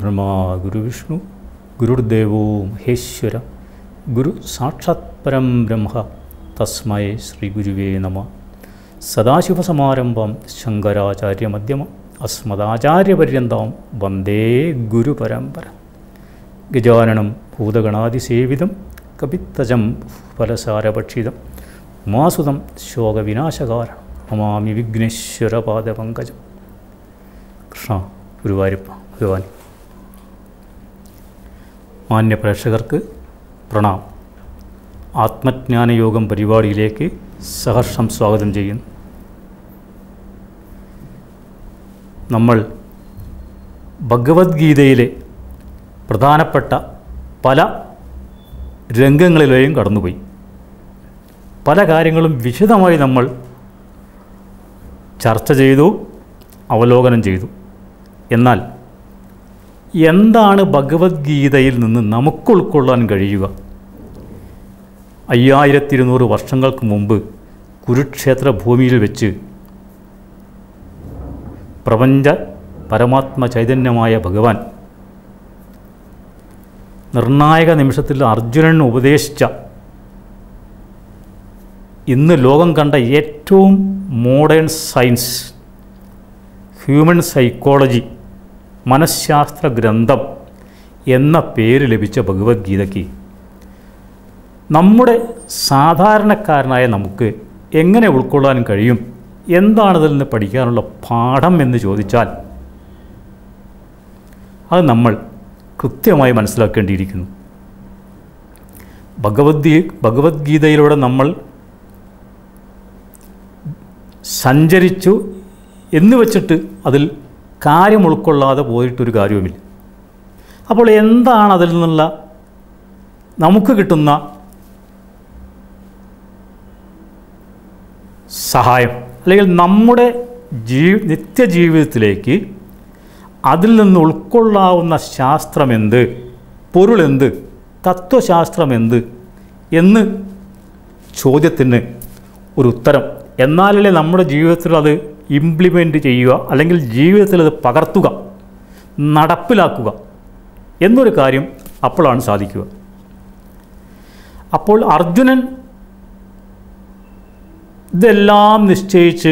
ഗുരുർബ്രഹ്മ ഗുരുവിഷ്ണു ഗുരുർദേവോ മഹേശ്വര ഗുരു സാക്ഷാത് പരം ബ്രഹ്മ തസ്മൈ ശ്രീ ഗുരുവേ നമ സദാശിവസമാരംഭം ശങ്കരാചാര്യമധ്യമ അസ്മദാചാര്യപര്യന്തം വന്ദേ ഗുരുപരമ്പര ഗജാനനം ഭൂതഗണാതിസേവിതം കപിത്തജം ഫലസാരഭക്ഷിതം ഉമാസുതം ശോകവിനാശകാരണം നമാമി വിഘ്നേശ്വരപാദപങ്കജം കൃഷ്ണ ഗുരുവായൂരപ്പ ഭഗവാൻ മാന്യ പ്രേക്ഷകർക്ക് പ്രണാം ആത്മജ്ഞാനയോഗം പരിപാടിയിലേക്ക് സഹർഷം സ്വാഗതം ചെയ്യുന്നു നമ്മൾ ഭഗവത്ഗീതയിലെ പ്രധാനപ്പെട്ട പല രംഗങ്ങളിലെയും കടന്നുപോയി പല കാര്യങ്ങളും വിശദമായി നമ്മൾ ചർച്ച ചെയ്തു അവലോകനം ചെയ്തു എന്നാൽ എന്താണ് ഭഗവത്ഗീതയിൽ നിന്ന് നമുക്ക് ഉൾക്കൊള്ളാൻ കഴിയുക അയ്യായിരത്തി ഇരുന്നൂറ് വർഷങ്ങൾക്ക് മുമ്പ് കുരുക്ഷേത്ര ഭൂമിയിൽ വെച്ച് പ്രപഞ്ച പരമാത്മ ചൈതന്യമായ ഭഗവാൻ നിർണായക നിമിഷത്തിൽ അർജുനന് ഉപദേശിച്ച ഇന്ന് ലോകം കണ്ട ഏറ്റവും മോഡേൺ സയൻസ് ഹ്യൂമൻ സൈക്കോളജി മനഃശാസ്ത്ര ഗ്രന്ഥം എന്ന പേര് ലഭിച്ച ഭഗവത്ഗീതയ്ക്ക് നമ്മുടെ സാധാരണക്കാരനായ നമുക്ക് എങ്ങനെ ഉൾക്കൊള്ളാൻ കഴിയും എന്താണതിൽ നിന്ന് പഠിക്കാനുള്ള പാഠം എന്ന് ചോദിച്ചാൽ അത് നമ്മൾ കൃത്യമായി മനസ്സിലാക്കേണ്ടിയിരിക്കുന്നു ഭഗവത്ഗീ ഭഗവത്ഗീതയിലൂടെ നമ്മൾ സഞ്ചരിച്ചു എന്ന് വച്ചിട്ട് അതിൽ കാര്യം ഉൾക്കൊള്ളാതെ പോയിട്ടൊരു കാര്യവുമില്ല അപ്പോൾ എന്താണ് അതിൽ നിന്നുള്ള നമുക്ക് കിട്ടുന്ന സഹായം അല്ലെങ്കിൽ നമ്മുടെ ജീ നിത്യജീവിതത്തിലേക്ക് അതിൽ നിന്ന് ഉൾക്കൊള്ളാവുന്ന ശാസ്ത്രമെന്ത് പൊരുളെന്ത് തത്വശാസ്ത്രമെന്ത് എന്ന് ചോദ്യത്തിന് ഒരു ഉത്തരം എന്നാലല്ലേ നമ്മുടെ ജീവിതത്തിൽ അത് ഇംപ്ലിമെൻ്റ് ചെയ്യുക അല്ലെങ്കിൽ ജീവിതത്തിൽ അത് പകർത്തുക നടപ്പിലാക്കുക എന്നൊരു കാര്യം അപ്പോഴാണ് സാധിക്കുക അപ്പോൾ അർജുനൻ ഇതെല്ലാം നിശ്ചയിച്ച്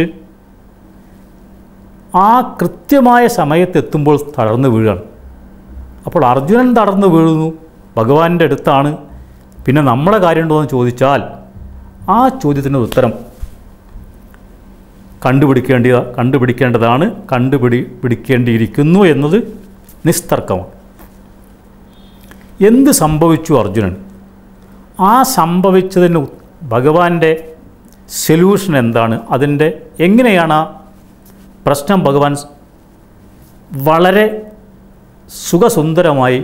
ആ കൃത്യമായ സമയത്തെത്തുമ്പോൾ തളർന്നു വീഴുകയാണ് അപ്പോൾ അർജുനൻ തളർന്നു വീഴുന്നു ഭഗവാന്റെ അടുത്താണ് പിന്നെ നമ്മളെ കാര്യമുണ്ടോ എന്ന് ചോദിച്ചാൽ ആ ചോദ്യത്തിന് ഉത്തരം കണ്ടുപിടിക്കേണ്ട കണ്ടുപിടിക്കേണ്ടതാണ് കണ്ടുപിടി പിടിക്കേണ്ടിയിരിക്കുന്നു എന്നത് നിസ്തർക്കമാണ് എന്ത് സംഭവിച്ചു അർജുനൻ ആ സംഭവിച്ചതിന് ഭഗവാന്റെ സൊല്യൂഷൻ എന്താണ് അതിൻ്റെ എങ്ങനെയാണ് ആ പ്രശ്നം ഭഗവാൻ വളരെ സുഖസുന്ദരമായി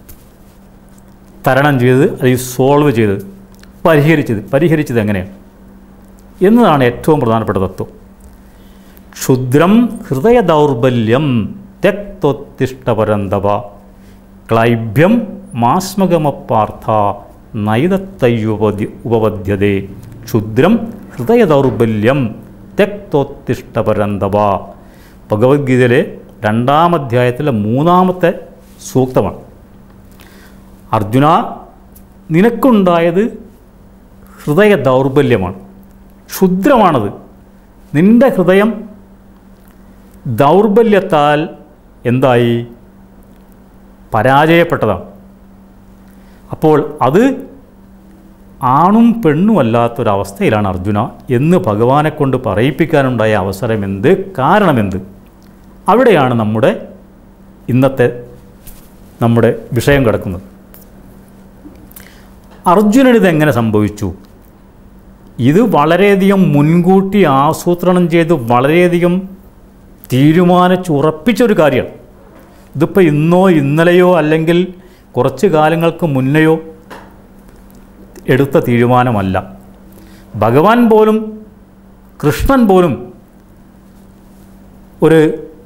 തരണം ചെയ്തത് അല്ലെങ്കിൽ സോൾവ് ചെയ്തത് പരിഹരിച്ചത് പരിഹരിച്ചത് എങ്ങനെയാണ് എന്നതാണ് ഏറ്റവും പ്രധാനപ്പെട്ട തത്വം ക്ഷുദ്രം ഹൃദയ ദൗർബല്യം തെക്തൊത്തിഷ്ടപരന്തവ ക്ലൈഭ്യം മാസ്മകമപ്പാർത്ഥ നൈതത്തയ്യുപതി ഉപപദ്യതേ ക്ഷുദ്രം ഹൃദയ ദൗർബല്യം തെക്തൊത്തിഷ്ടപരന്തവ ഭഗവത്ഗീതയിലെ രണ്ടാം അധ്യായത്തിലെ മൂന്നാമത്തെ സൂക്തമാണ് അർജുന നിനക്കുണ്ടായത് ഹൃദയ ദൗർബല്യമാണ് ക്ഷുദ്രമാണത് നിന്റെ ഹൃദയം ദൗർബല്യത്താൽ എന്തായി പരാജയപ്പെട്ടതാണ് അപ്പോൾ അത് ആണും പെണ്ണുമല്ലാത്തൊരവസ്ഥയിലാണ് അർജുന എന്ന് ഭഗവാനെ കൊണ്ട് പറയിപ്പിക്കാനുണ്ടായ അവസരമെന്ത് കാരണമെന്ത് അവിടെയാണ് നമ്മുടെ ഇന്നത്തെ നമ്മുടെ വിഷയം കിടക്കുന്നത് അർജുനനിതെങ്ങനെ സംഭവിച്ചു ഇത് വളരെയധികം മുൻകൂട്ടി ആസൂത്രണം ചെയ്ത് വളരെയധികം തീരുമാനിച്ചുറപ്പിച്ചൊരു കാര്യമാണ് ഇതിപ്പോൾ ഇന്നോ ഇന്നലെയോ അല്ലെങ്കിൽ കുറച്ച് കാലങ്ങൾക്ക് മുന്നെയോ എടുത്ത തീരുമാനമല്ല ഭഗവാൻ പോലും കൃഷ്ണൻ പോലും ഒരു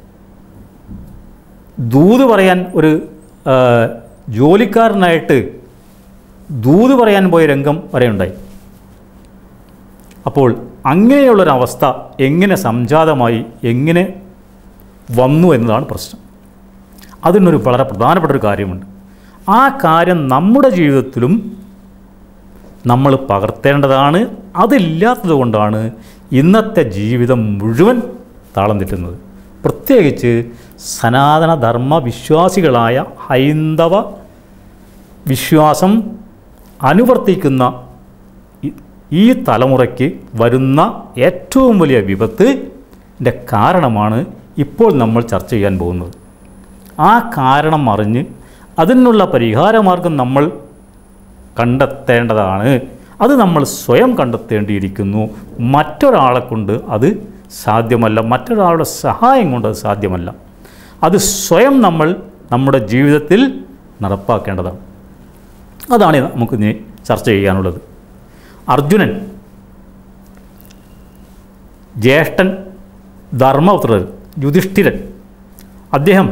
ദൂത് പറയാൻ ഒരു ആ, ജോലിക്കാരനായിട്ട് ദൂത് പറയാൻ പോയ രംഗം വരെ ഉണ്ടായി അപ്പോൾ അങ്ങനെയുള്ളൊരവസ്ഥ എങ്ങനെ സംജാതമായി എങ്ങനെ വന്നു എന്നതാണ് പ്രശ്നം അതിനൊരു വളരെ പ്രധാനപ്പെട്ട ഒരു കാര്യമുണ്ട് ആ കാര്യം നമ്മുടെ ജീവിതത്തിലും നമ്മൾ പകർത്തേണ്ടതാണ് അതില്ലാത്തത് കൊണ്ടാണ് ഇന്നത്തെ ജീവിതം മുഴുവൻ താളം തെറ്റുന്നത് പ്രത്യേകിച്ച് സനാതന ധർമ്മ വിശ്വാസികളായ ഹൈന്ദവ വിശ്വാസം അനുവർത്തിക്കുന്ന ഈ- ഈ തലമുറയ്ക്ക് വരുന്ന ഏറ്റവും വലിയ വിപത്തിൻ്റെ കാരണമാണ് ഇപ്പോൾ നമ്മൾ ചർച്ച ചെയ്യാൻ പോകുന്നത് ആ കാരണം അറിഞ്ഞ് അതിനുള്ള പരിഹാരമാർഗം നമ്മൾ കണ്ടെത്തേണ്ടതാണ് അത് നമ്മൾ സ്വയം കണ്ടെത്തേണ്ടിയിരിക്കുന്നു മറ്റൊരാളെ കൊണ്ട് അത് സാധ്യമല്ല മറ്റൊരാളുടെ സഹായം കൊണ്ട് അത് സാധ്യമല്ല അത് സ്വയം നമ്മൾ നമ്മുടെ ജീവിതത്തിൽ നടപ്പാക്കേണ്ടതാണ് അതാണ് നമുക്ക് ഇനി ചർച്ച ചെയ്യാനുള്ളത് അർജുനൻ ജ്യേഷ്ഠൻ ധർമ്മപുത്രൻ യുധിഷ്ഠിരൻ അദ്ദേഹം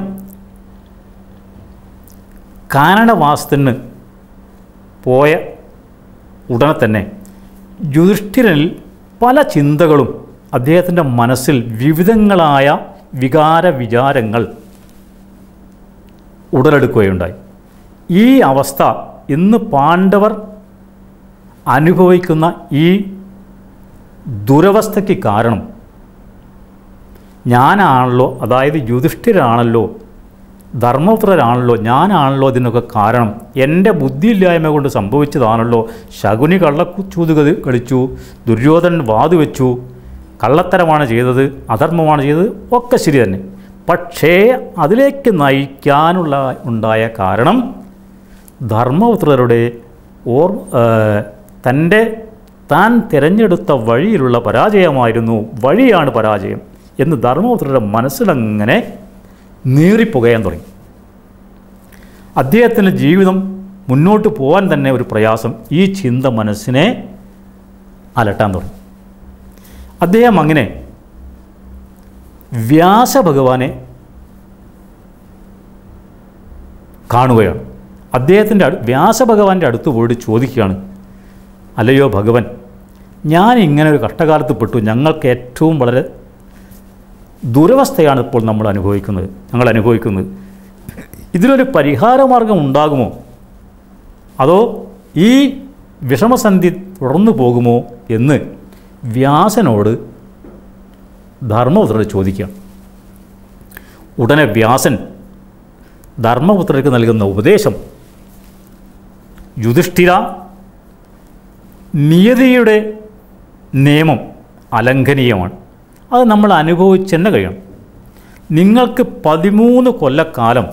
കാനനവാസത്തിന് പോയ ഉടനെ തന്നെ യുധിഷ്ഠിരനിൽ പല ചിന്തകളും അദ്ദേഹത്തിൻ്റെ മനസ്സിൽ വിവിധങ്ങളായ വികാര വിചാരങ്ങൾ ഉടലെടുക്കുകയുണ്ടായി ഈ അവസ്ഥ ഇന്ന് പാണ്ഡവർ അനുഭവിക്കുന്ന ഈ ദുരവസ്ഥയ്ക്ക് കാരണം ഞാനാണല്ലോ അതായത് യുധിഷ്ഠിരാണല്ലോ ധർമ്മപുത്രരാണല്ലോ ഞാനാണല്ലോ ഇതിനൊക്കെ കാരണം എൻ്റെ ബുദ്ധിയില്ലായ്മ കൊണ്ട് സംഭവിച്ചതാണല്ലോ ശകുനി കള്ളച്ചൂത് കളി- കളിച്ചു ദുര്യോധനൻ വാതു വെച്ചു കള്ളത്തരമാണ് ചെയ്തത് അധർമ്മമാണ് ചെയ്തത് ഒക്കെ ശരി തന്നെ പക്ഷേ അതിലേക്ക് നയിക്കാനുള്ള ഉണ്ടായ കാരണം ധർമ്മപുത്രരുടെ ഓർ തൻ്റെ താൻ തിരഞ്ഞെടുത്ത വഴിയിലുള്ള പരാജയമായിരുന്നു വഴിയാണ് പരാജയം എന്ന് ധർമ്മപുത്രരുടെ മനസ്സിലങ്ങനെ നീറിപ്പുകയാൻ തുടങ്ങി അദ്ദേഹത്തിൻ്റെ ജീവിതം മുന്നോട്ട് പോകാൻ തന്നെ ഒരു പ്രയാസം ഈ ചിന്ത മനസ്സിനെ അലട്ടാൻ തുടങ്ങി അദ്ദേഹം അങ്ങനെ വ്യാസഭഗവാനെ കാണുകയാണ് അദ്ദേഹത്തിൻ്റെ അടു വ്യാസഭഗവാന്റെ അടുത്ത് പോയിട്ട് ചോദിക്കുകയാണ് അല്ലയോ ഭഗവൻ ഞാൻ ഇങ്ങനെ ഒരു കഷ്ടകാലത്ത് പെട്ടു ഞങ്ങൾക്ക് ഏറ്റവും വളരെ ദുരവസ്ഥയാണ് ഇപ്പോൾ നമ്മൾ അനുഭവിക്കുന്നത് ഞങ്ങൾ അനുഭവിക്കുന്നത് ഇതിനൊരു പരിഹാരമാർഗം ഉണ്ടാകുമോ അതോ ഈ വിഷമസന്ധി തുടർന്നു പോകുമോ എന്ന് വ്യാസനോട് ധർമ്മപുത്രർ ചോദിക്കുകയാണ് ഉടനെ വ്യാസൻ ധർമ്മപുത്രർക്ക് നൽകുന്ന ഉപദേശം യുധിഷ്ഠിര നിയതിയുടെ നിയമം അലംഘനീയമാണ് അത് നമ്മൾ അനുഭവിച്ച് തന്നെ കഴിയണം നിങ്ങൾക്ക് പതിമൂന്ന് കൊല്ലക്കാലം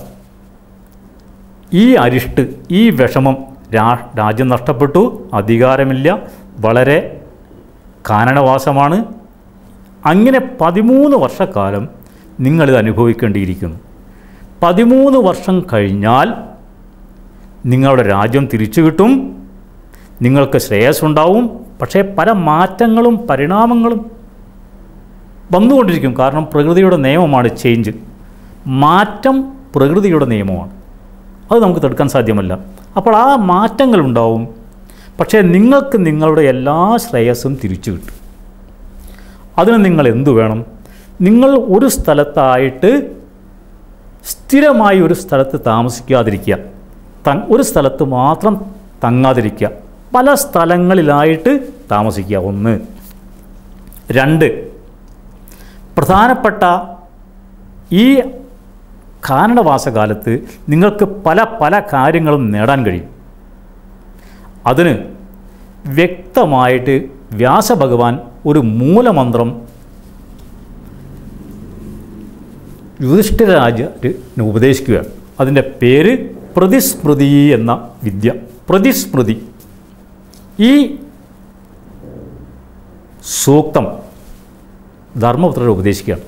ഈ അരിഷ്ട് ഈ വിഷമം രാ രാജ്യം നഷ്ടപ്പെട്ടു അധികാരമില്ല വളരെ കാനനവാസമാണ് അങ്ങനെ പതിമൂന്ന് വർഷക്കാലം നിങ്ങളിത് അനുഭവിക്കേണ്ടിയിരിക്കുന്നു പതിമൂന്ന് വർഷം കഴിഞ്ഞാൽ നിങ്ങളുടെ രാജ്യം തിരിച്ചു കിട്ടും നിങ്ങൾക്ക് ശ്രേയസ്സുണ്ടാവും പക്ഷേ പല മാറ്റങ്ങളും പരിണാമങ്ങളും വന്നുകൊണ്ടിരിക്കും കാരണം പ്രകൃതിയുടെ നിയമമാണ് ചേഞ്ച് മാറ്റം പ്രകൃതിയുടെ നിയമമാണ് അത് നമുക്ക് തടുക്കാൻ സാധ്യമല്ല അപ്പോൾ ആ മാറ്റങ്ങളുണ്ടാവും പക്ഷേ നിങ്ങൾക്ക് നിങ്ങളുടെ എല്ലാ ശ്രേയസ്സും തിരിച്ചു കിട്ടും അതിന് നിങ്ങൾ എന്തു വേണം നിങ്ങൾ ഒരു സ്ഥലത്തായിട്ട് സ്ഥിരമായി ഒരു സ്ഥലത്ത് താമസിക്കാതിരിക്കുക ത- ഒരു സ്ഥലത്ത് മാത്രം തങ്ങാതിരിക്കുക പല സ്ഥലങ്ങളിലായിട്ട് താമസിക്കുക ഒന്ന് രണ്ട് പ്രധാനപ്പെട്ട ഈ കാനനവാസകാലത്ത് നിങ്ങൾക്ക് പല പല കാര്യങ്ങളും നേടാൻ കഴിയും അതിന് വ്യക്തമായിട്ട് വ്യാസഭഗവാൻ ഒരു മൂലമന്ത്രം യുധിഷ്ഠിരരാജന് ഉപദേശിക്കുകയാണ് അതിൻ്റെ പേര് പ്രതിസ്മൃതി എന്ന വിദ്യ പ്രതിസ്മൃതി ഈ സൂക്തം ധർമ്മപുത്രരെ ഉപദേശിക്കുകയാണ്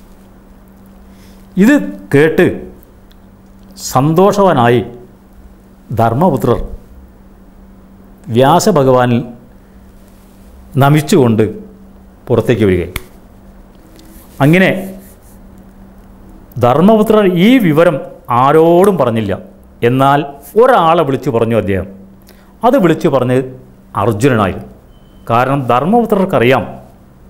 ഇത് കേട്ട് സന്തോഷവാനായി ധർമ്മപുത്രർ വ്യാസഭഗവാനിൽ നമിച്ചുകൊണ്ട് പുറത്തേക്ക് വരികയും അങ്ങനെ ധർമ്മപുത്രർ ഈ വിവരം ആരോടും പറഞ്ഞില്ല എന്നാൽ ഒരാളെ വിളിച്ചു പറഞ്ഞു അദ്ദേഹം അത് വിളിച്ചു പറഞ്ഞ് അർജുനനായിരുന്നു കാരണം ധർമ്മപുത്രർക്കറിയാം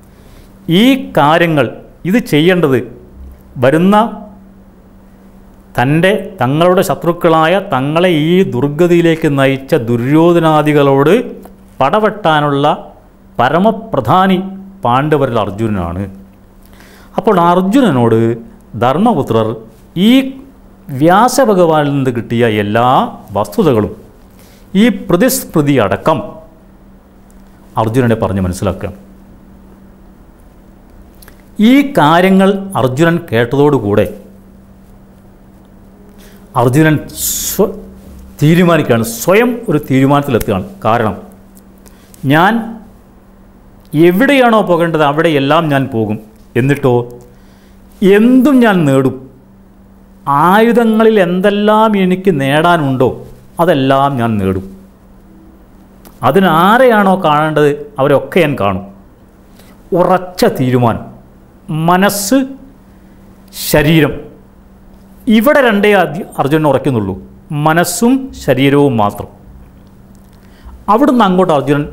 ഈ കാര്യങ്ങൾ ഇത് ചെയ്യേണ്ടത് വരുന്ന തൻ്റെ തങ്ങളുടെ ശത്രുക്കളായ തങ്ങളെ ഈ ദുർഗതിയിലേക്ക് നയിച്ച ദുര്യോധനാദികളോട് പടവെട്ടാനുള്ള പരമപ്രധാനി പാണ്ഡവരിൽ അർജുനനാണ് അപ്പോൾ അർജുനനോട് ധർമ്മപുത്രർ ഈ വ്യാസഭഗവാനിൽ നിന്ന് കിട്ടിയ എല്ലാ വസ്തുതകളും ഈ പ്രതിസ്മൃതി അടക്കം അർജുനനെ പറഞ്ഞ് മനസ്സിലാക്കുകയാണ് ഈ കാര്യങ്ങൾ അർജുനൻ കേട്ടതോടുകൂടെ അർജുനൻ സ്വ തീരുമാനിക്കുകയാണ് സ്വയം ഒരു തീരുമാനത്തിലെത്തുകയാണ് കാരണം ഞാൻ എവിടെയാണോ പോകേണ്ടത് അവിടെയെല്ലാം ഞാൻ പോകും എന്നിട്ടോ എന്തും ഞാൻ നേടും ആയുധങ്ങളിൽ എന്തെല്ലാം എനിക്ക് നേടാനുണ്ടോ അതെല്ലാം ഞാൻ നേടും അതിനാരെയാണോ കാണേണ്ടത് അവരൊക്കെ ഞാൻ കാണും ഉറച്ച തീരുമാനം മനസ്സ് ശരീരം ഇവിടെ രണ്ടേ അധി- അർജുനൻ ഉറയ്ക്കുന്നുള്ളൂ മനസ്സും ശരീരവും മാത്രം അവിടുന്ന് അങ്ങോട്ട് അർജുനൻ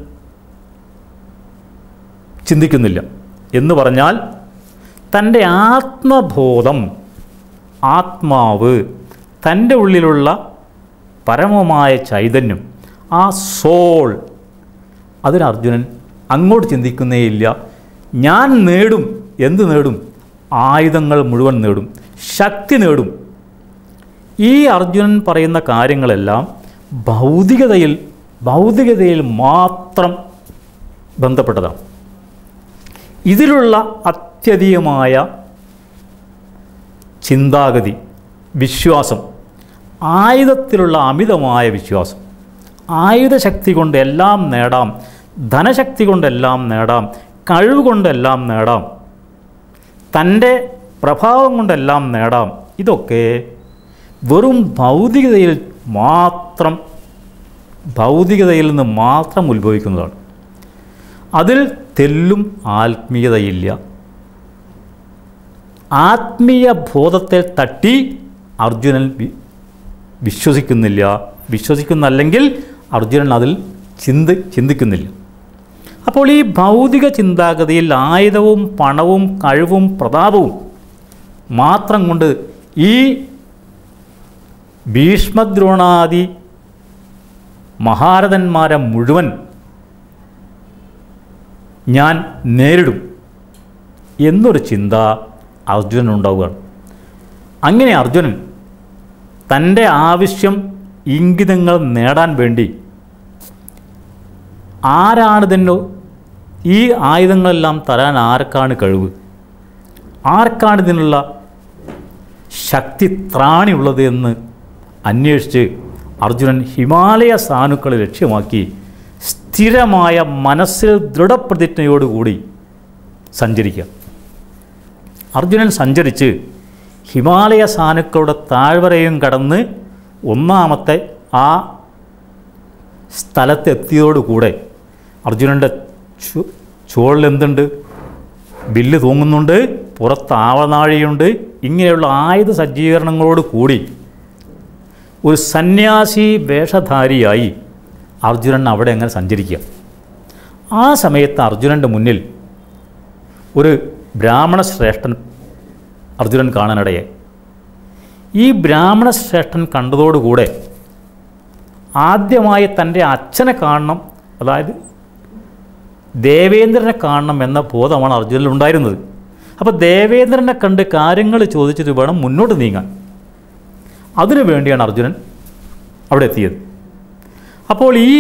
ചിന്തിക്കുന്നില്ല എന്ന് പറഞ്ഞാൽ തൻ്റെ ആത്മബോധം ആത്മാവ് തൻ്റെ ഉള്ളിലുള്ള പരമമായ ചൈതന്യം ആ സോൾ അതിന് അർജുനൻ അങ്ങോട്ട് ചിന്തിക്കുന്നേയില്ല ഞാൻ നേടും എന്ത് നേടും ആയുധങ്ങൾ മുഴുവൻ നേടും ശക്തി നേടും ഈ അർജുനൻ പറയുന്ന കാര്യങ്ങളെല്ലാം ഭൗതികതയിൽ ഭൗതികതയിൽ മാത്രം ബന്ധപ്പെട്ടതാണ് ഇതിലുള്ള അത്യധികമായ ചിന്താഗതി വിശ്വാസം ആയുധത്തിലുള്ള അമിതമായ വിശ്വാസം ആയുധശക്തി കൊണ്ട് എല്ലാം നേടാം ധനശക്തി കൊണ്ടെല്ലാം നേടാം കഴിവ് കൊണ്ടെല്ലാം നേടാം തൻ്റെ പ്രഭാവം കൊണ്ടെല്ലാം നേടാം ഇതൊക്കെ വെറും ഭൗതികതയിൽ മാത്രം ഭൗതികതയിൽ നിന്ന് മാത്രം ഉത്ഭവിക്കുന്നതാണ് അതിൽ തെല്ലും ആത്മീയതയില്ല ആത്മീയ ബോധത്തെ തട്ടി അർജുനൻ വി- വിശ്വസിക്കുന്നില്ല വിശ്വസിക്കുന്നല്ലെങ്കിൽ അർജുനൻ അതിൽ ചിന്തി ചിന്തിക്കുന്നില്ല അപ്പോൾ ഈ ഭൗതിക ചിന്താഗതിയിൽ ആയുധവും പണവും കഴിവും പ്രതാപവും മാത്രം കൊണ്ട് ഈ ഭീഷ്മദ്രോണാദി മഹാരഥന്മാരെ മുഴുവൻ ഞാൻ നേരിടും എന്നൊരു ചിന്ത അർജുനനുണ്ടാവുകയാണ് അങ്ങനെ അർജുനൻ തൻ്റെ ആവശ്യം ഇംഗിതങ്ങൾ നേടാൻ വേണ്ടി ആരാണ് തന്നെ ഈ ആയുധങ്ങളെല്ലാം തരാൻ ആർക്കാണ് കഴിവ് ആർക്കാണ് ഇതിനുള്ള ശക്തി ത്രാണിയുള്ളത് എന്ന് അന്വേഷിച്ച് അർജുനൻ ഹിമാലയ സാനുക്കളെ ലക്ഷ്യമാക്കി സ്ഥിരമായ മനസ്സിൽ ദൃഢപ്രതിജ്ഞയോടുകൂടി സഞ്ചരിക്കുക അർജുനൻ സഞ്ചരിച്ച് ഹിമാലയ സാനുക്കളുടെ താഴ്വരയും കടന്ന് ഒന്നാമത്തെ ആ സ്ഥലത്തെത്തിയതോടുകൂടെ അർജുനൻ്റെ ചു ചുവളിൽ എന്തുണ്ട് ബില്ല് തൂങ്ങുന്നുണ്ട് പുറത്ത് ആവനാഴിയുണ്ട് ഇങ്ങനെയുള്ള ആയുധ സജ്ജീകരണങ്ങളോട് കൂടി ഒരു സന്യാസി വേഷധാരിയായി അർജുനൻ അവിടെ അങ്ങനെ സഞ്ചരിക്കുക ആ സമയത്ത് അർജുനൻ്റെ മുന്നിൽ ഒരു ബ്രാഹ്മണ ശ്രേഷ്ഠൻ അർജുനൻ കാണാനിടയെ ഈ ബ്രാഹ്മണ ശ്രേഷ്ഠൻ കണ്ടതോടുകൂടെ ആദ്യമായി തൻ്റെ അച്ഛനെ കാണണം അതായത് ദേവേന്ദ്രനെ കാണണം എന്ന ബോധമാണ് അർജുനനിൽ ഉണ്ടായിരുന്നത് അപ്പോൾ ദേവേന്ദ്രനെ കണ്ട് കാര്യങ്ങൾ ചോദിച്ചിട്ട് വേണം മുന്നോട്ട് നീങ്ങാൻ അതിനു വേണ്ടിയാണ് അർജുനൻ അവിടെ എത്തിയത് അപ്പോൾ ഈ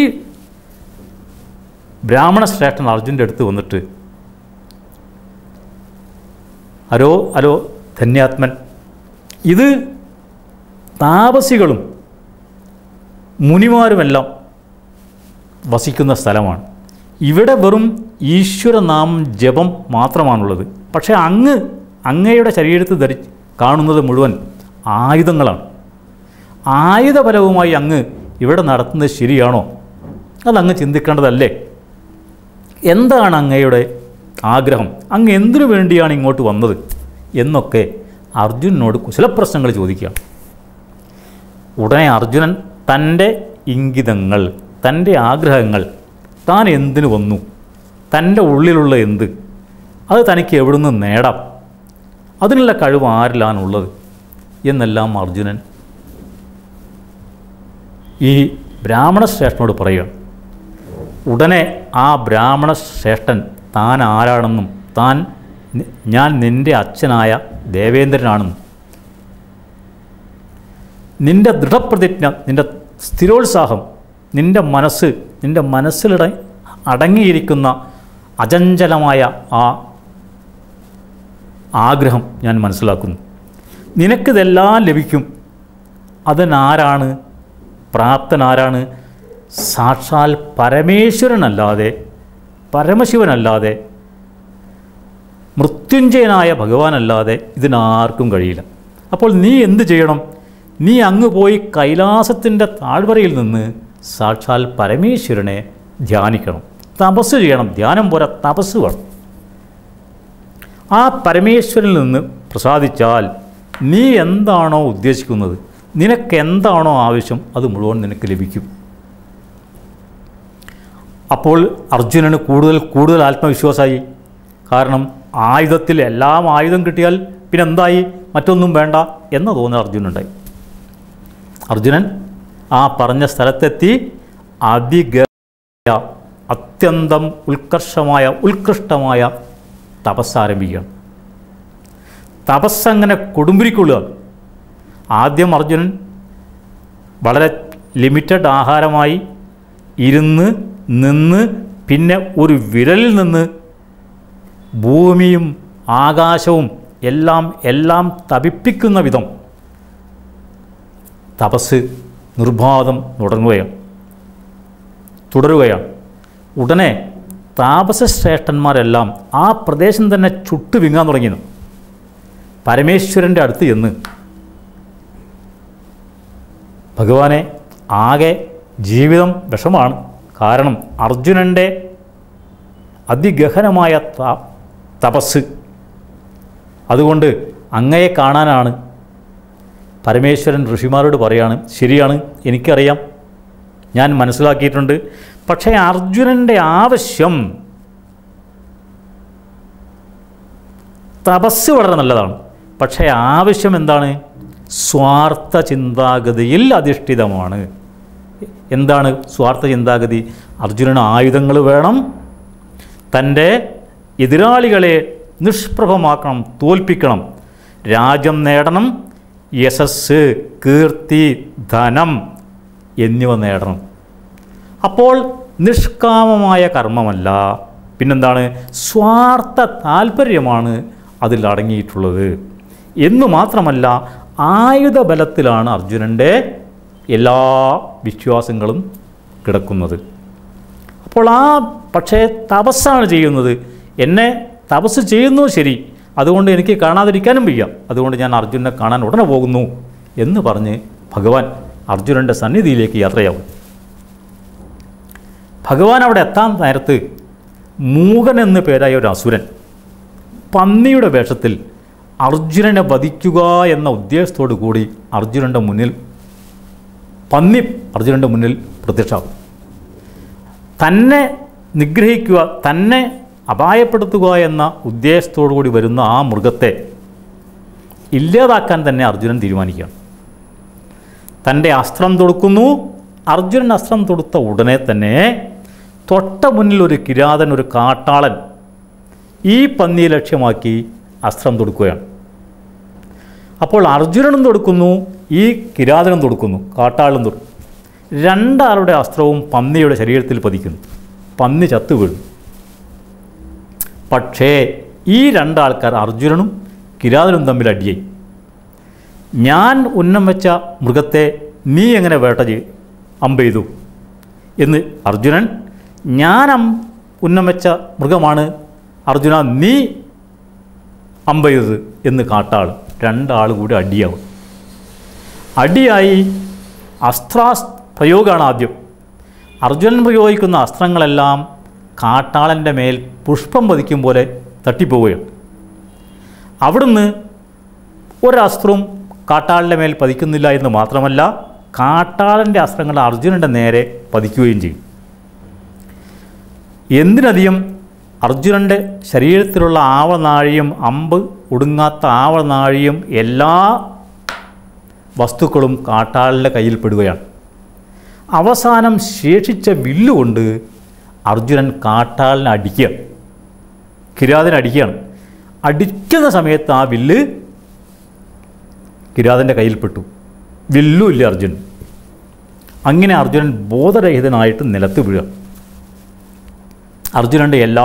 ബ്രാഹ്മണ ശ്രേഷ്ഠൻ അർജുൻ്റെ അടുത്ത് വന്നിട്ട് ഹലോ ഹലോ ധന്യാത്മൻ ഇത് താപസികളും മുനിമാരുമെല്ലാം വസിക്കുന്ന സ്ഥലമാണ് ഇവിടെ വെറും ഈശ്വരനാമം ജപം മാത്രമാണുള്ളത് പക്ഷേ അങ്ങ് അങ്ങയുടെ ശരീരത്തിൽ ധരി കാണുന്നത് മുഴുവൻ ആയുധങ്ങളാണ് ആയുധപരവുമായി അങ്ങ് ഇവിടെ നടത്തുന്നത് ശരിയാണോ അതങ്ങ് ചിന്തിക്കേണ്ടതല്ലേ എന്താണ് അങ്ങയുടെ ആഗ്രഹം അങ്ങ് എന്തിനു വേണ്ടിയാണ് ഇങ്ങോട്ട് വന്നത് എന്നൊക്കെ അർജുനനോട് കുശലപ്രശ്നങ്ങൾ ചോദിക്കുകയാണ് ഉടനെ അർജുനൻ തൻ്റെ ഇംഗിതങ്ങൾ തൻ്റെ ആഗ്രഹങ്ങൾ താൻ എന്തിനു വന്നു തൻ്റെ ഉള്ളിലുള്ള എന്ത് അത് തനിക്ക് എവിടുന്ന് നേടാം അതിനുള്ള കഴിവ് ആരിലാണുള്ളത് എന്നെല്ലാം അർജുനൻ ഈ ബ്രാഹ്മണ ശ്രേഷ്ഠനോട് പറയുകയാണ് ഉടനെ ആ ബ്രാഹ്മണ ശ്രേഷ്ഠൻ താൻ ആരാണെന്നും താൻ നി- ഞാൻ നിൻ്റെ അച്ഛനായ ദേവേന്ദ്രനാണെന്നും നിൻ്റെ ദൃഢപ്രതിജ്ഞ നിൻ്റെ സ്ഥിരോത്സാഹം നിൻ്റെ മനസ്സ് നിൻ്റെ മനസ്സിലിട അടങ്ങിയിരിക്കുന്ന അചഞ്ചലമായ ആ ആഗ്രഹം ഞാൻ മനസ്സിലാക്കുന്നു നിനക്കിതെല്ലാം ലഭിക്കും അതിനാരാണ് പ്രാപ്തനാരാണ് സാക്ഷാൽ പരമേശ്വരനല്ലാതെ പരമശിവനല്ലാതെ മൃത്യുഞ്ജയനായ ഭഗവാനല്ലാതെ ഇതിനാർക്കും കഴിയില്ല അപ്പോൾ നീ എന്ത് ചെയ്യണം നീ അങ്ങ് പോയി കൈലാസത്തിൻ്റെ താഴ്വരയിൽ നിന്ന് സാക്ഷാൽ പരമേശ്വരനെ ധ്യാനിക്കണം തപസ് ചെയ്യണം ധ്യാനം പോരാ തപസ് വേണം ആ പരമേശ്വരനിൽ നിന്ന് പ്രസാദിച്ചാൽ നീ എന്താണോ ഉദ്ദേശിക്കുന്നത് നിനക്ക് എന്താണോ ആവശ്യം അത് മുഴുവൻ നിനക്ക് ലഭിക്കും അപ്പോൾ അർജുനന് കൂടുതൽ കൂടുതൽ ആത്മവിശ്വാസമായി കാരണം ആയുധത്തിൽ എല്ലാം ആയുധം കിട്ടിയാൽ പിന്നെ എന്തായി മറ്റൊന്നും വേണ്ട എന്ന തോന്നൽ അർജുനുണ്ടായി അർജുനൻ ആ പറഞ്ഞ സ്ഥലത്തെത്തി അതിഗ അത്യന്തം ഉത്കർഷമായ ഉത്കൃഷ്ടമായ തപസ് ആരംഭിക്കുകയാണ് തപസ്സങ്ങനെ കൊടുമ്പിരിക്കൊള്ളുക ആദ്യം അർജുനൻ വളരെ ലിമിറ്റഡ് ആഹാരമായി ഇരുന്ന് നിന്ന് പിന്നെ ഒരു വിരലിൽ നിന്ന് ഭൂമിയും ആകാശവും എല്ലാം എല്ലാം തപിപ്പിക്കുന്ന വിധം തപസ് നിർബാധം തുടങ്ങുകയാണ് തുടരുകയാണ് ഉടനെ താപസശ്രേഷ്ഠന്മാരെല്ലാം ആ പ്രദേശം തന്നെ ചുട്ടു വിങ്ങാൻ തുടങ്ങിയിരുന്നു പരമേശ്വരൻ്റെ അടുത്ത് ചെന്ന് ഭഗവാനെ ആകെ ജീവിതം വിഷമാണ് കാരണം അർജുനൻ്റെ അതിഗഹനമായ ത- തപസ് അതുകൊണ്ട് അങ്ങയെ കാണാനാണ് പരമേശ്വരൻ ഋഷിമാരോട് പറയാണ് ശരിയാണ് എനിക്കറിയാം ഞാൻ മനസ്സിലാക്കിയിട്ടുണ്ട് പക്ഷേ അർജുനൻ്റെ ആവശ്യം തപസ് വളരെ നല്ലതാണ് പക്ഷേ ആവശ്യം എന്താണ് സ്വാർത്ഥ ചിന്താഗതിയിൽ അധിഷ്ഠിതമാണ് എന്താണ് സ്വാർത്ഥ ചിന്താഗതി അർജുനന് ആയുധങ്ങൾ വേണം തൻ്റെ എതിരാളികളെ നിഷ്പ്രഭമാക്കണം തോൽപ്പിക്കണം രാജ്യം നേടണം യശസ് കീർത്തി ധനം എന്നിവ നേടണം അപ്പോൾ നിഷ്കാമമായ കർമ്മമല്ല പിന്നെന്താണ് സ്വാർത്ഥ താല്പര്യമാണ് അതിൽ അടങ്ങിയിട്ടുള്ളത് എന്നു മാത്രമല്ല ആയുധബലത്തിലാണ് അർജുനൻ്റെ എല്ലാ വിശ്വാസങ്ങളും കിടക്കുന്നത് അപ്പോൾ ആ പക്ഷേ തപസ്സാണ് ചെയ്യുന്നത് എന്നെ തപസ് ചെയ്യുന്നു ശരി അതുകൊണ്ട് എനിക്ക് കാണാതിരിക്കാനും വയ്യ അതുകൊണ്ട് ഞാൻ അർജുനെ കാണാൻ ഉടനെ പോകുന്നു എന്ന് പറഞ്ഞ് ഭഗവാൻ അർജുനൻ്റെ സന്നിധിയിലേക്ക് യാത്രയാവും ഭഗവാൻ അവിടെ എത്താൻ നേരത്ത് മൂകൻ എന്ന് പേരായ ഒരു അസുരൻ പന്നിയുടെ വേഷത്തിൽ അർജുനനെ വധിക്കുക എന്ന ഉദ്ദേശത്തോടു കൂടി അർജുനൻ്റെ മുന്നിൽ പന്നി അർജുനൻ്റെ മുന്നിൽ പ്രത്യക്ഷമാകും തന്നെ നിഗ്രഹിക്കുക തന്നെ അപായപ്പെടുത്തുക എന്ന ഉദ്ദേശത്തോടു കൂടി വരുന്ന ആ മൃഗത്തെ ഇല്ലാതാക്കാൻ തന്നെ അർജുനൻ തീരുമാനിക്കുകയാണ് തൻ്റെ അസ്ത്രം തൊടുക്കുന്നു അർജുനൻ അസ്ത്രം തൊടുത്ത ഉടനെ തന്നെ തൊട്ട മുന്നിൽ ഒരു കിരാതൻ ഒരു കാട്ടാളൻ ഈ പന്നിയെ ലക്ഷ്യമാക്കി അസ്ത്രം തൊടുക്കുകയാണ് അപ്പോൾ അർജുനനും തൊടുക്കുന്നു ഈ കിരാതനും തൊടുക്കുന്നു കാട്ടാളും തൊടുക്കും രണ്ടാളുടെ അസ്ത്രവും പന്നിയുടെ ശരീരത്തിൽ പതിക്കുന്നു പന്നി ചത്തു വീഴും പക്ഷേ ഈ രണ്ടാൾക്കാർ അർജുനനും കിരാതനും തമ്മിൽ അടിയായി ഞാൻ ഉന്നം വെച്ച മൃഗത്തെ നീ എങ്ങനെ വേട്ട ചെയ് അമ്പ് ചെയ്തു എന്ന് അർജുനൻ ഞാൻ അം ഉന്നം വെച്ച മൃഗമാണ് അർജുന നീ അമ്പ ചെയ്തത് എന്ന് കാട്ടാൾ രണ്ടാൾ കൂടി അടിയാവും അടിയായി അസ്ത്രാസ് പ്രയോഗമാണ് ആദ്യം അർജുനൻ പ്രയോഗിക്കുന്ന അസ്ത്രങ്ങളെല്ലാം കാട്ടാളൻ്റെ മേൽ പുഷ്പം പതിക്കും പോലെ തട്ടിപ്പോവുകയാണ് അവിടുന്ന് ഒരസ്ത്രവും കാട്ടാളിൻ്റെ മേൽ പതിക്കുന്നില്ല എന്ന് മാത്രമല്ല കാട്ടാളൻ്റെ അസ്ത്രങ്ങൾ അർജുനൻ്റെ നേരെ പതിക്കുകയും ചെയ്യും എന്തിനധികം അർജുനൻ്റെ ശരീരത്തിലുള്ള ആവനാഴിയും അമ്പ് ഒടുങ്ങാത്ത ആവനാഴിയും എല്ലാ വസ്തുക്കളും കാട്ടാളിൻ്റെ കയ്യിൽ പെടുകയാണ് അവസാനം ശേഷിച്ച വില്ലുകൊണ്ട് അർജുനൻ കാട്ടാളിനെ അടിക്കുക കിരാതനെ അടിക്കുകയാണ് അടിക്കുന്ന സമയത്ത് ആ വില്ല് കിരാതൻ്റെ കയ്യിൽപ്പെട്ടു വില്ലും ഇല്ല അർജുനൻ അങ്ങനെ അർജുനൻ ബോധരഹിതനായിട്ട് നിലത്ത് വീഴുക അർജുനൻ്റെ എല്ലാ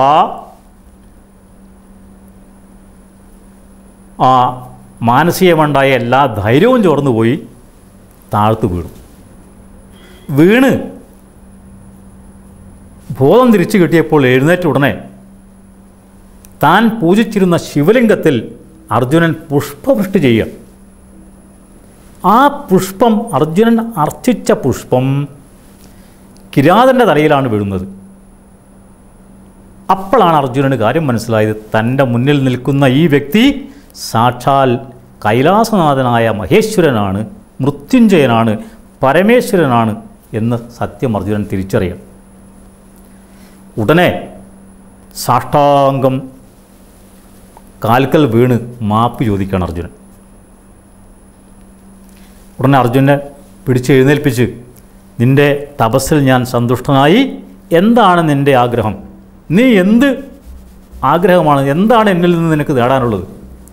ആ മാനസികമുണ്ടായ എല്ലാ ധൈര്യവും ചോർന്നു പോയി താഴ്ത്തു വീണു വീണ് ബോധം തിരിച്ചു കിട്ടിയപ്പോൾ എഴുന്നേറ്റ ഉടനെ താൻ പൂജിച്ചിരുന്ന ശിവലിംഗത്തിൽ അർജുനൻ പുഷ്പവൃഷ്ടി ചെയ്യുക ആ പുഷ്പം അർജുനൻ അർച്ചിച്ച പുഷ്പം കിരാതൻ്റെ തലയിലാണ് വീഴുന്നത് അപ്പോഴാണ് അർജുനന് കാര്യം മനസ്സിലായത് തൻ്റെ മുന്നിൽ നിൽക്കുന്ന ഈ വ്യക്തി സാക്ഷാൽ കൈലാസനാഥനായ മഹേശ്വരനാണ് മൃത്യുഞ്ജയനാണ് പരമേശ്വരനാണ് എന്ന് സത്യം അർജുനൻ തിരിച്ചറിയണം ഉടനെ സാഷ്ടാംഗം കാൽക്കൽ വീണ് മാപ്പ് ചോദിക്കുകയാണ് അർജുനൻ ഉടനെ അർജുനെ പിടിച്ച് എഴുന്നേൽപ്പിച്ച് നിൻ്റെ തപസ്സിൽ ഞാൻ സന്തുഷ്ടനായി എന്താണ് നിൻ്റെ ആഗ്രഹം നീ എന്ത് ആഗ്രഹമാണ് എന്താണ് എന്നിൽ നിന്ന് നിനക്ക് നേടാനുള്ളത്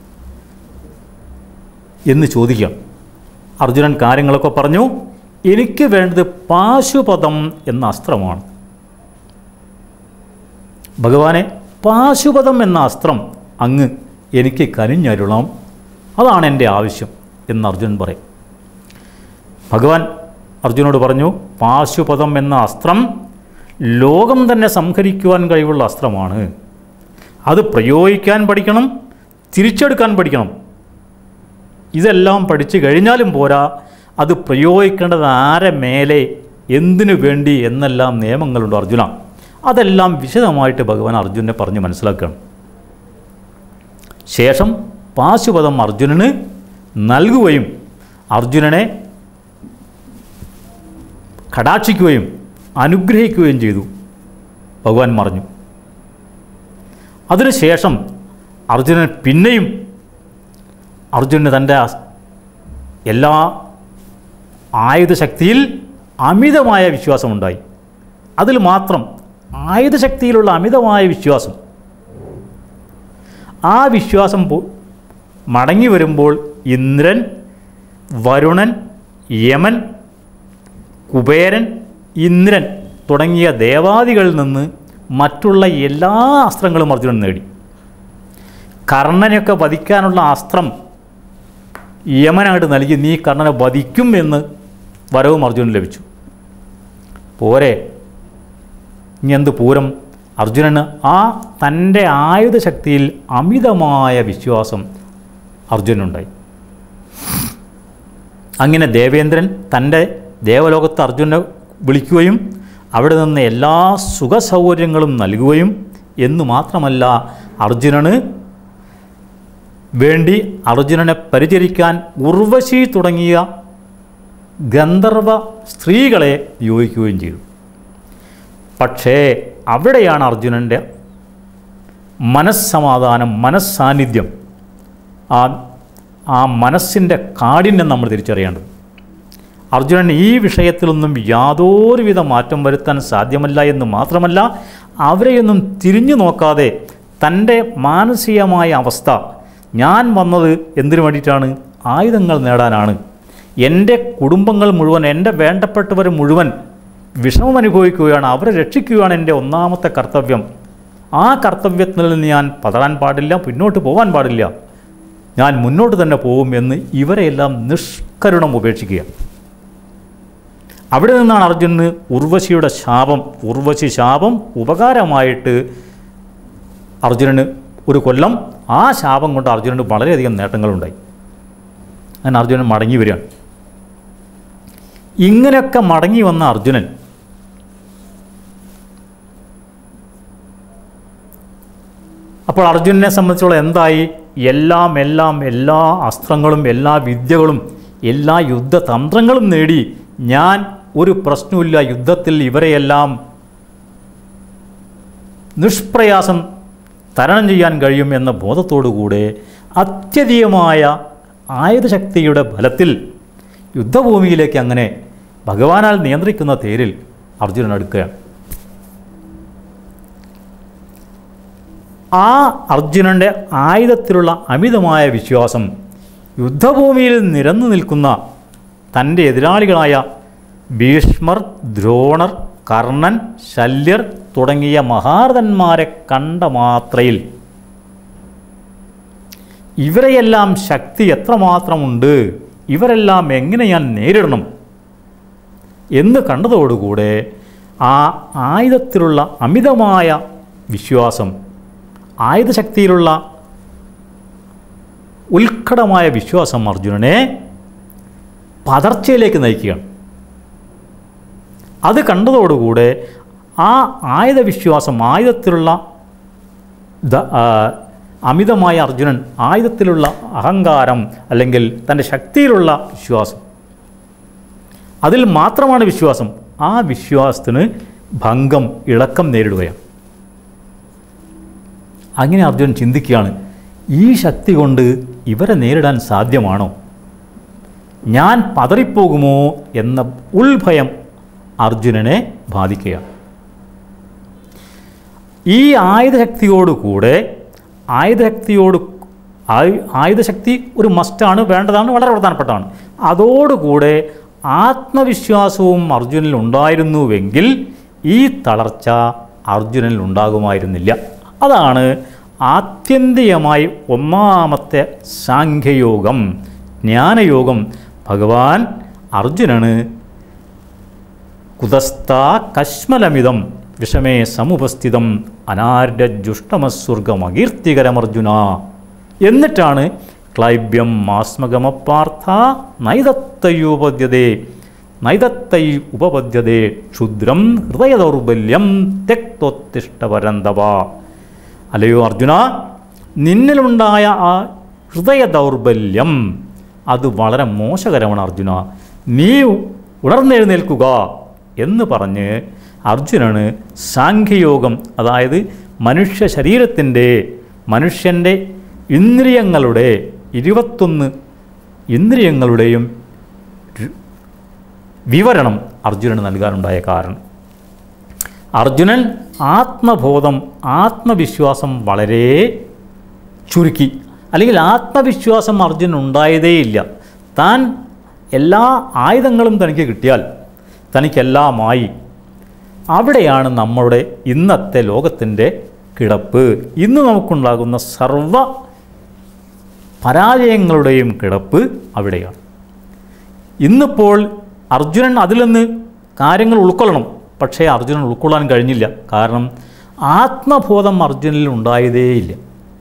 എന്ന് ചോദിക്കാം അർജുനൻ കാര്യങ്ങളൊക്കെ പറഞ്ഞു എനിക്ക് വേണ്ടത് പാശുപദം എന്ന അസ്ത്രമാണ് ഭഗവാനെ പാശുപദം എന്ന അസ്ത്രം അങ്ങ് എനിക്ക് കനിഞ്ഞരുളണം അതാണ് എൻ്റെ ആവശ്യം എന്ന് അർജുനൻ പറയും ഭഗവാൻ അർജുനോട് പറഞ്ഞു പാശുപദം എന്ന അസ്ത്രം ലോകം തന്നെ സംഹരിക്കുവാൻ കഴിവുള്ള അസ്ത്രമാണ് അത് പ്രയോഗിക്കാൻ പഠിക്കണം തിരിച്ചെടുക്കാൻ പഠിക്കണം ഇതെല്ലാം പഠിച്ചു കഴിഞ്ഞാലും പോരാ അത് പ്രയോഗിക്കേണ്ടത് ആരെ മേലെ എന്തിനു വേണ്ടി എന്നെല്ലാം നിയമങ്ങളുണ്ട് അർജുന അതെല്ലാം വിശദമായിട്ട് ഭഗവാൻ അർജുനെ പറഞ്ഞ് മനസ്സിലാക്കുകയാണ് ശേഷം പാശുപദം അർജുനന് നൽകുകയും അർജുനനെ കടാക്ഷിക്കുകയും അനുഗ്രഹിക്കുകയും ചെയ്തു ഭഗവാൻ മറഞ്ഞു അതിനുശേഷം അർജുനൻ പിന്നെയും അർജുനന് തൻ്റെ അസ്- എല്ലാ ആയുധശക്തിയിൽ അമിതമായ വിശ്വാസമുണ്ടായി അതിൽ മാത്രം ആയുധശക്തിയിലുള്ള അമിതമായ വിശ്വാസം ആ വിശ്വാസം പോ- മടങ്ങി വരുമ്പോൾ ഇന്ദ്രൻ വരുണൻ യമൻ കുബേരൻ ഇന്ദ്രൻ തുടങ്ങിയ ദേവാദികളിൽ നിന്ന് മറ്റുള്ള എല്ലാ അസ്ത്രങ്ങളും അർജുനൻ നേടി കർണനെയൊക്കെ വധിക്കാനുള്ള അസ്ത്രം യമനായിട്ട് നൽകി നീ കർണനെ വധിക്കും എന്ന് വരവും അർജുനന് ലഭിച്ചു പോരെ ഇനി എന്ത് പൂരം അർജുനന് ആ തൻ്റെ ആയുധശക്തിയിൽ അമിതമായ വിശ്വാസം അർജുനുണ്ടായി അങ്ങനെ ദേവേന്ദ്രൻ തൻ്റെ ദേവലോകത്ത് അർജുനെ വിളിക്കുകയും അവിടെ നിന്ന് എല്ലാ സുഖസൗകര്യങ്ങളും നൽകുകയും എന്നു മാത്രമല്ല അർജുനന് വേണ്ടി അർജുനനെ പരിചരിക്കാൻ ഉർവശി തുടങ്ങിയ ഗന്ധർവ സ്ത്രീകളെ നിയോഗിക്കുകയും ചെയ്തു പക്ഷേ അവിടെയാണ് അർജുനൻ്റെ മനസ്സമാധാനം മനസ്സാന്നിധ്യം ആ ആ മനസ്സിൻ്റെ കാഠിന്യം നമ്മൾ തിരിച്ചറിയേണ്ടത് അർജുനൻ ഈ വിഷയത്തിലൊന്നും യാതൊരുവിധ മാറ്റം വരുത്താൻ സാധ്യമല്ല എന്ന് മാത്രമല്ല അവരെയൊന്നും തിരിഞ്ഞു നോക്കാതെ തൻ്റെ മാനസികമായ അവസ്ഥ ഞാൻ വന്നത് എന്തിനു വേണ്ടിയിട്ടാണ് ആയുധങ്ങൾ നേടാനാണ് എൻ്റെ കുടുംബങ്ങൾ മുഴുവൻ എൻ്റെ വേണ്ടപ്പെട്ടവർ മുഴുവൻ വിഷമം അനുഭവിക്കുകയാണ് അവരെ രക്ഷിക്കുകയാണ് എൻ്റെ ഒന്നാമത്തെ കർത്തവ്യം ആ കർത്തവ്യത്തിൽ നിന്ന് ഞാൻ പതറാൻ പാടില്ല പിന്നോട്ട് പോകാൻ പാടില്ല ഞാൻ മുന്നോട്ട് തന്നെ പോകും എന്ന് ഇവരെയെല്ലാം നിഷ്കരുണം ഉപേക്ഷിക്കുക അവിടെ നിന്നാണ് അർജുനന് ഉർവശിയുടെ ശാപം ഉർവശി ശാപം ഉപകാരമായിട്ട് അർജുനന് ഒരു കൊല്ലം ആ ശാപം കൊണ്ട് അർജുനന് വളരെയധികം നേട്ടങ്ങളുണ്ടായി അങ്ങനെ അർജുനൻ മടങ്ങി വരികയാണ് ഇങ്ങനെയൊക്കെ മടങ്ങി വന്ന അർജുനൻ അപ്പോൾ അർജുനനെ സംബന്ധിച്ചോളം എന്തായി എല്ലാം എല്ലാം എല്ലാ അസ്ത്രങ്ങളും എല്ലാ വിദ്യകളും എല്ലാ യുദ്ധതന്ത്രങ്ങളും നേടി ഞാൻ ഒരു പ്രശ്നമില്ല യുദ്ധത്തിൽ ഇവരെയെല്ലാം നിഷ്പ്രയാസം തരണം ചെയ്യാൻ കഴിയും എന്ന ബോധത്തോടുകൂടെ അത്യധികമായ ആയുധശക്തിയുടെ ബലത്തിൽ യുദ്ധഭൂമിയിലേക്ക് അങ്ങനെ ഭഗവാനാൽ നിയന്ത്രിക്കുന്ന തേരിൽ അർജുനൻ അടുക്കുകയാണ് ആ അർജുനൻ്റെ ആയുധത്തിലുള്ള അമിതമായ വിശ്വാസം യുദ്ധഭൂമിയിൽ നിരന്നു നിൽക്കുന്ന തൻ്റെ എതിരാളികളായ ഭീഷ്മർ ദ്രോണർ കർണൻ ശല്യർ തുടങ്ങിയ മഹാരഥന്മാരെ കണ്ട മാത്രയിൽ ഇവരെയെല്ലാം ശക്തി എത്രമാത്രമുണ്ട് ഇവരെല്ലാം എങ്ങനെ ഞാൻ നേരിടണം എന്ന് കണ്ടതോടുകൂടെ ആ ആയുധത്തിലുള്ള അമിതമായ വിശ്വാസം ആയുധശക്തിയിലുള്ള ഉത്കടമായ വിശ്വാസം അർജുനനെ പതർച്ചയിലേക്ക് നയിക്കുകയാണ് അത് കണ്ടതോടുകൂടെ ആ ആയുധവിശ്വാസം ആയുധത്തിലുള്ള ദ- ആ, അമിതമായ അർജുനൻ ആയുധത്തിലുള്ള അഹങ്കാരം അല്ലെങ്കിൽ തൻ്റെ ശക്തിയിലുള്ള വിശ്വാസം അതിൽ മാത്രമാണ് വിശ്വാസം ആ വിശ്വാസത്തിന് ഭംഗം ഇളക്കം നേരിടുകയാണ് അങ്ങനെ അർജുനൻ ചിന്തിക്കുകയാണ് ഈ ശക്തി കൊണ്ട് ഇവരെ നേരിടാൻ സാധ്യമാണോ ഞാൻ പതറിപ്പോകുമോ എന്ന ഉൾഭയം അർജുനനെ ബാധിക്കുകയാണ് ഈ ആയുധശക്തിയോടുകൂടെ ആയുധശക്തിയോട് ആയു- ആയുധശക്തി ഒരു മസ്റ്റാണ് വേണ്ടതാണ് വളരെ പ്രധാനപ്പെട്ടതാണ് അതോടുകൂടെ ആത്മവിശ്വാസവും അർജുനിൽ ഉണ്ടായിരുന്നുവെങ്കിൽ ഈ തളർച്ച അർജുനനിൽ ഉണ്ടാകുമായിരുന്നില്ല അതാണ് ആത്യന്തികമായി ഒന്നാമത്തെ സാഖ്യയോഗം ജ്ഞാനയോഗം ഭഗവാൻ അർജുനന് കുതസ്ഥ കശ്മലമിതം വിഷമേ സമുപസ്ഥിതം അനാര്യജുഷ്ടമസ്വർഗമകീർത്തികരമർജുന എന്നിട്ടാണ് ക്ലൈബ്യം മാസ്മകമപ്പാർത്ഥ നൈതത്തയുപദ്യതേ നൈതത്തൈ ഉപപദ്യതേ ക്ഷുദ്രം ഹൃദയദൗർബല്യം തെക്തൊത്തിഷ്ടപരന്തവ അല്ലയോ അർജുന നിന്നിലുണ്ടായ ആ ഹൃദയ ദൗർബല്യം അത് വളരെ മോശകരമാണ് അർജുന നീ ഉണർന്നെഴുന്നേൽക്കുക എന്ന് പറഞ്ഞ് അർജുനന് സാഖ്യയോഗം അതായത് മനുഷ്യ ശരീരത്തിൻ്റെ മനുഷ്യൻ്റെ ഇന്ദ്രിയങ്ങളുടെ ഇരുപത്തൊന്ന് ഇന്ദ്രിയങ്ങളുടെയും രു- വിവരണം അർജുനന് നൽകാനുണ്ടായ കാരണം അർജുനൻ ആത്മബോധം ആത്മവിശ്വാസം വളരെ ചുരുക്കി അല്ലെങ്കിൽ ആത്മവിശ്വാസം അർജുനൻ ഉണ്ടായതേയില്ല താൻ എല്ലാ ആയുധങ്ങളും തനിക്ക് കിട്ടിയാൽ തനിക്കെല്ലാമായി അവിടെയാണ് നമ്മളുടെ ഇന്നത്തെ ലോകത്തിൻ്റെ കിടപ്പ് ഇന്ന് നമുക്കുണ്ടാകുന്ന സർവ പരാജയങ്ങളുടെയും കിടപ്പ് അവിടെയാണ് ഇന്നിപ്പോൾ അർജുനൻ അതിൽ നിന്ന് കാര്യങ്ങൾ ഉൾക്കൊള്ളണം പക്ഷേ അർജുനൻ ഉൾക്കൊള്ളാൻ കഴിഞ്ഞില്ല കാരണം ആത്മബോധം അർജുനിൽ ഉണ്ടായതേയില്ല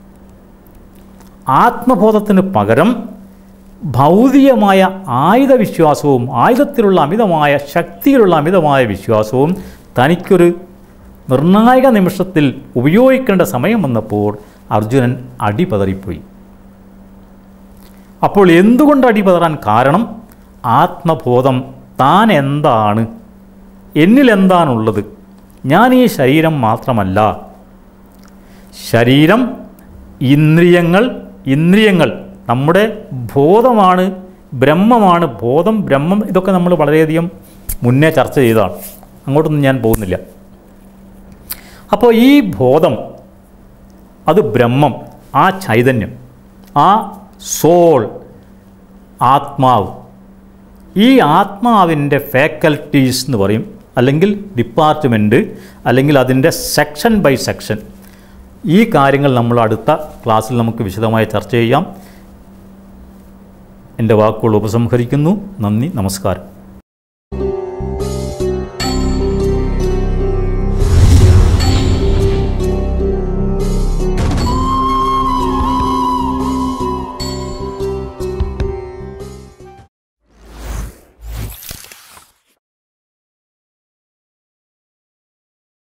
ആത്മബോധത്തിന് പകരം ഭൗതികമായ ആയുധവിശ്വാസവും ആയുധത്തിലുള്ള അമിതമായ ശക്തിയിലുള്ള അമിതമായ വിശ്വാസവും തനിക്കൊരു നിർണായക നിമിഷത്തിൽ ഉപയോഗിക്കേണ്ട സമയം വന്നപ്പോൾ അർജുനൻ അടിപതറിപ്പോയി അപ്പോൾ എന്തുകൊണ്ട് അടിപതറാൻ കാരണം ആത്മബോധം താൻ എന്താണ് എന്നിൽ എന്താണുള്ളത് ഞാൻ ഈ ശരീരം മാത്രമല്ല ശരീരം ഇന്ദ്രിയങ്ങൾ ഇന്ദ്രിയങ്ങൾ നമ്മുടെ ബോധമാണ് ബ്രഹ്മമാണ് ബോധം ബ്രഹ്മം ഇതൊക്കെ നമ്മൾ വളരെയധികം മുന്നേ ചർച്ച ചെയ്തതാണ് അങ്ങോട്ടൊന്നും ഞാൻ പോകുന്നില്ല അപ്പോൾ ഈ ബോധം അത് ബ്രഹ്മം ആ ചൈതന്യം ആ സോൾ ആത്മാവ് ഈ ആത്മാവിൻ്റെ ഫാക്കൽറ്റീസ് എന്ന് പറയും അല്ലെങ്കിൽ ഡിപ്പാർട്ട്മെൻറ്റ് അല്ലെങ്കിൽ അതിൻ്റെ സെക്ഷൻ ബൈ സെക്ഷൻ ഈ കാര്യങ്ങൾ നമ്മൾ അടുത്ത ക്ലാസ്സിൽ നമുക്ക് വിശദമായി ചർച്ച ചെയ്യാം എൻ്റെ വാക്കുകൾ ഉപസംഹരിക്കുന്നു നന്ദി നമസ്കാരം